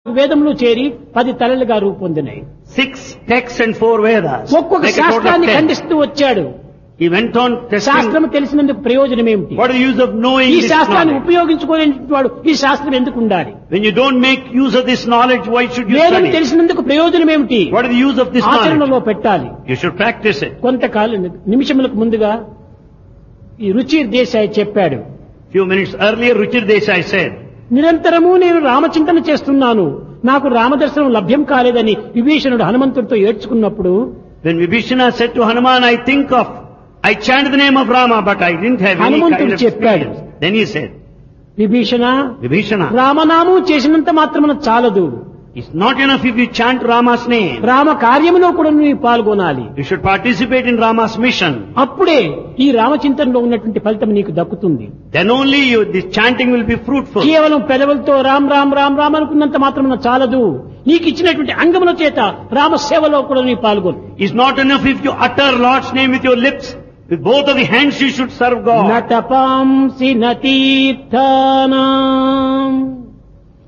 వేదములు చేరి పది తలలుగా రూపొందినాయి Six texts and four Vedas. ఒక్కొక్క Make a total of శాస్త్రాన్ని ten. ఖండిస్తూ వచ్చాడు He went on testing. శాస్త్రం తెలిసినందుకు ప్రయోజనం ఏమిటి What is the use of knowing ఈ this శాస్త్రాన్ని knowledge? ఉపయోగించుకోలేని వాడు ఈ శాస్త్రం ఎందుకు ఉండాలి When you don't make use of this knowledge, why should you వేదం study? తెలిసినందుకు ప్రయోజనం ఏమిటి What is the use of this knowledge? ఆచరణలో పెట్టాలి You should practice it. కొంతకాలం నిమిషములకు ముందుగా ఈ రుచి దేశాయ్ చెప్పాడు Few minutes earlier, Ruchir Desai said, నిరంతరము నేను రామచింతన చేస్తున్నాను నాకు రామదర్శనం లభ్యం కాలేదని విభీషణుడు హనుమంతుడితో ఏడ్చుకున్నప్పుడు when Vibhishana said to Hanuman, I think of, I chant the name of Rama, but I didn't have any హనుమంతుడు kind of చెప్పాడు. experience. Then he said, Vibhishana Vibhishana, రామనామం చేసినంత మాత్రమున చాలదు it's not enough if you chant Rama's name. Rama కార్యములో కూడా నీవు పాల్గొనాలి You should participate in Rama's mission. అప్పుడే ఈ రామచింతనలో ఉన్నటువంటి ఫలితం నీకు దక్కుతుంది Then only you, this chanting will be fruitful. కేవలం పెదవులతో రామ్ రామ్ రామ్ రామ్ అనుకున్నంత మాత్రమున చాలదు నీకు ఇచ్చినటువంటి అంగముల చేత రామ సేవలో కూడా నీ పాల్గొను It's not enough if you utter Lord's name with your lips. With both of the hands you should serve God. నటపాంసి నతీర్థానాం